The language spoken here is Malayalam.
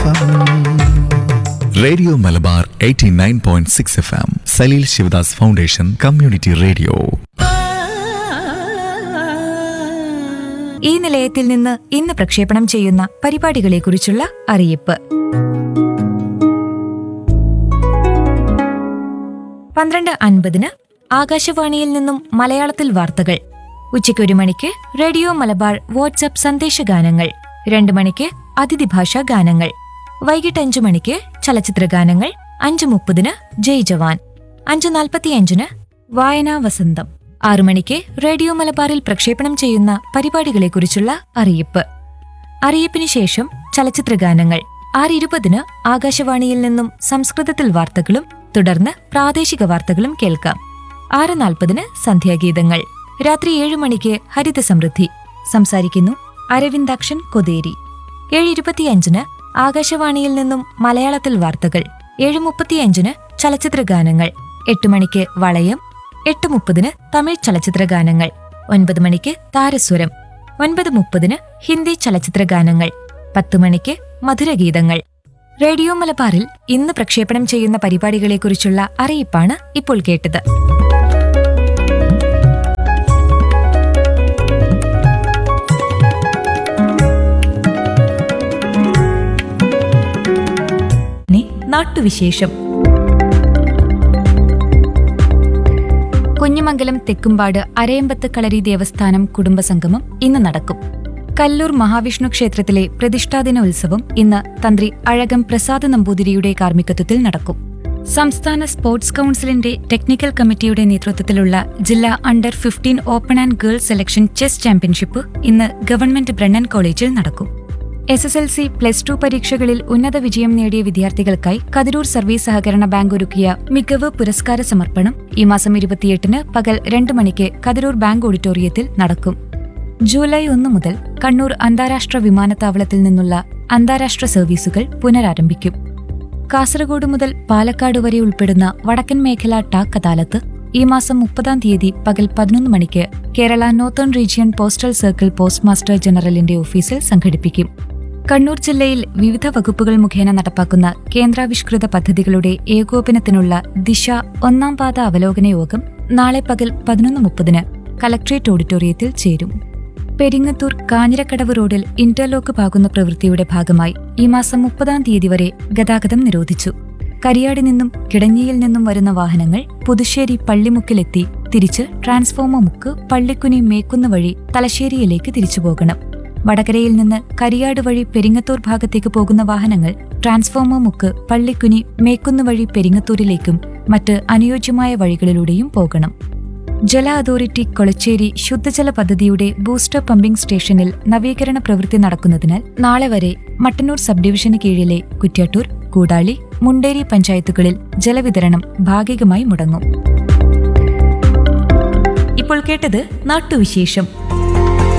radio Malabar 89.6 F M Saleel Sivadas foundation community radio ഈ നിലയത്തിൽ നിന്ന് ഇന്ന് പ്രക്ഷേപണം ചെയ്യുന്ന പരിപാടികളെക്കുറിച്ചുള്ള അറിയിപ്പ് പന്ത്രണ്ട് അൻപതിന് ആകാശവാണിയിൽ നിന്നും മലയാളത്തിൽ വാർത്തകൾ ഉച്ചയ്ക്ക് ഒരു മണിക്ക് റേഡിയോ മലബാർ വാട്സ്ആപ്പ് സന്ദേശഗാനങ്ങൾ രണ്ട് മണിക്ക് അതിഥി ഭാഷാ ഗാനങ്ങൾ വൈകിട്ട് അഞ്ചു മണിക്ക് ചലച്ചിത്ര ഗാനങ്ങൾ അഞ്ചു മുപ്പതിന് ജയ് ജവാൻ അഞ്ചു നാൽപ്പത്തിയഞ്ചിന് വായനാ വസന്തം ആറു മണിക്ക് റേഡിയോ മലബാറിൽ പ്രക്ഷേപണം ചെയ്യുന്ന പരിപാടികളെക്കുറിച്ചുള്ള അറിയിപ്പ് അറിയിപ്പിന് ശേഷം ചലച്ചിത്ര ഗാനങ്ങൾ ആറ് ഇരുപതിന് ആകാശവാണിയിൽ നിന്നും സംസ്കൃതത്തിൽ വാർത്തകളും തുടർന്ന് പ്രാദേശിക വാർത്തകളും കേൾക്കാം ആറ് നാൽപ്പതിന് സന്ധ്യാഗീതങ്ങൾ രാത്രി ഏഴ് മണിക്ക് ഹരിത സമൃദ്ധി സംസാരിക്കുന്നു അരവിന്ദാക്ഷൻ കൊതേരി ഏഴ് ഇരുപത്തിയഞ്ചിന് ആകാശവാണിയിൽ നിന്നും മലയാളത്തിൽ വാർത്തകൾ ഏഴ് മുപ്പത്തിയഞ്ചിന് ചലച്ചിത്ര ഗാനങ്ങൾ എട്ട് മണിക്ക് വളയം എട്ട് മുപ്പതിന് തമിഴ് ചലച്ചിത്ര ഗാനങ്ങൾ ഒൻപത് മണിക്ക് താരസ്വരം ഒൻപത് മുപ്പതിന് ഹിന്ദി ചലച്ചിത്ര ഗാനങ്ങൾ പത്ത് മണിക്ക് മധുരഗീതങ്ങൾ റേഡിയോ മലബാറിൽ ഇന്ന് പ്രക്ഷേപണം ചെയ്യുന്ന പരിപാടികളെക്കുറിച്ചുള്ള അറിയിപ്പാണ് ഇപ്പോൾ കേട്ടത് ഇനി നാട്ടുവിശേഷം കുഞ്ഞിമംഗലം തെക്കുംപാട് അരയമ്പത്ത് കളരി ദേവസ്ഥാനം കുടുംബസംഗമം ഇന്ന് നടക്കും കല്ലൂർ മഹാവിഷ്ണു ക്ഷേത്രത്തിലെ പ്രതിഷ്ഠാദിന ഉത്സവം ഇന്ന് തന്ത്രി അഴകം പ്രസാദ് നമ്പൂതിരിയുടെ കാർമ്മികത്വത്തിൽ നടക്കും സംസ്ഥാന സ്പോർട്സ് കൌൺസിലിന്റെ ടെക്നിക്കൽ കമ്മിറ്റിയുടെ നേതൃത്വത്തിലുള്ള ജില്ലാ under fifteen open and girls selection chess championship ഇന്ന് ഗവൺമെന്റ് ബ്രണ്ണൻ കോളേജിൽ നടക്കും S S L C plus two പരീക്ഷകളിൽ ഉന്നത വിജയം നേടിയ വിദ്യാർത്ഥികൾക്കായി കതിരൂർ സർവീസ് സഹകരണ ബാങ്ക് ഒരുക്കിയ മികവ് പുരസ്കാര സമർപ്പണം ഈ മാസം ഇരുപത്തിയെട്ടിന് പകൽ രണ്ട് മണിക്ക് കതിരൂർ ബാങ്ക് ഓഡിറ്റോറിയത്തിൽ നടക്കും ജൂലൈ ഒന്ന് മുതൽ കണ്ണൂർ അന്താരാഷ്ട്ര വിമാനത്താവളത്തിൽ നിന്നുള്ള അന്താരാഷ്ട്ര സർവീസുകൾ പുനരാരംഭിക്കും കാസർഗോഡ് മുതൽ പാലക്കാട് വരെ ഉൾപ്പെടുന്ന വടക്കൻ മേഖല ടാക് അദാലത്ത് ഈ മാസം മുപ്പതാം തീയതി പകൽ പതിനൊന്ന് മണിക്ക് Kerala northern region postal circle post master ജനറലിന്റെ ഓഫീസിൽ സംഘടിപ്പിക്കും കണ്ണൂർ ജില്ലയിൽ വിവിധ വകുപ്പുകൾ മുഖേന നടപ്പാക്കുന്ന കേന്ദ്രാവിഷ്കൃത പദ്ധതികളുടെ ഏകോപനത്തിനുള്ള ദിശ ഒന്നാം പാത അവലോകന യോഗം നാളെ പകൽ പതിനൊന്ന് മുപ്പതിന് കലക്ട്രേറ്റ് ഓഡിറ്റോറിയത്തിൽ ചേരും പെരിങ്ങത്തൂർ കാഞ്ഞിരക്കടവ് റോഡിൽ ഇന്റർലോക്ക് പാകുന്ന പ്രവൃത്തിയുടെ ഭാഗമായി ഈ മാസം മുപ്പതാം തീയതി വരെ ഗതാഗതം നിരോധിച്ചു കരിയാടി നിന്നും കിടങ്ങിയിൽ നിന്നും വരുന്ന വാഹനങ്ങൾ പുതുശ്ശേരി പള്ളിമുക്കിലെത്തി തിരിച്ച് ട്രാൻസ്ഫോമർ മുക്ക് പള്ളിക്കുനി മേക്കുന്ന വഴി തലശ്ശേരിയിലേക്ക് തിരിച്ചു പോകണം വടകരയിൽ നിന്ന് കരിയാട് വഴി പെരിങ്ങത്തൂർ ഭാഗത്തേക്ക് പോകുന്ന വാഹനങ്ങൾ ട്രാൻസ്ഫോമർ മുക്ക് പള്ളിക്കുനി മേക്കുന്ന വഴി പെരിങ്ങത്തൂരിലേക്കും മറ്റ് അനുയോജ്യമായ വഴികളിലൂടെയും പോകണം ജല അതോറിറ്റി കൊളച്ചേരി ശുദ്ധജല പദ്ധതിയുടെ ബൂസ്റ്റർ പമ്പിംഗ് സ്റ്റേഷനിൽ നവീകരണ പ്രവൃത്തി നടക്കുന്നതിനാൽ നാളെ വരെ മട്ടന്നൂർ സബ് ഡിവിഷന് കീഴിലെ കുറ്റ്യാട്ടൂർ കൂടാളി മുണ്ടേരി പഞ്ചായത്തുകളിൽ ജലവിതരണം ഭാഗികമായി മുടങ്ങും ഇപ്പോൾ കേട്ടത് നാട്ടുവിശേഷം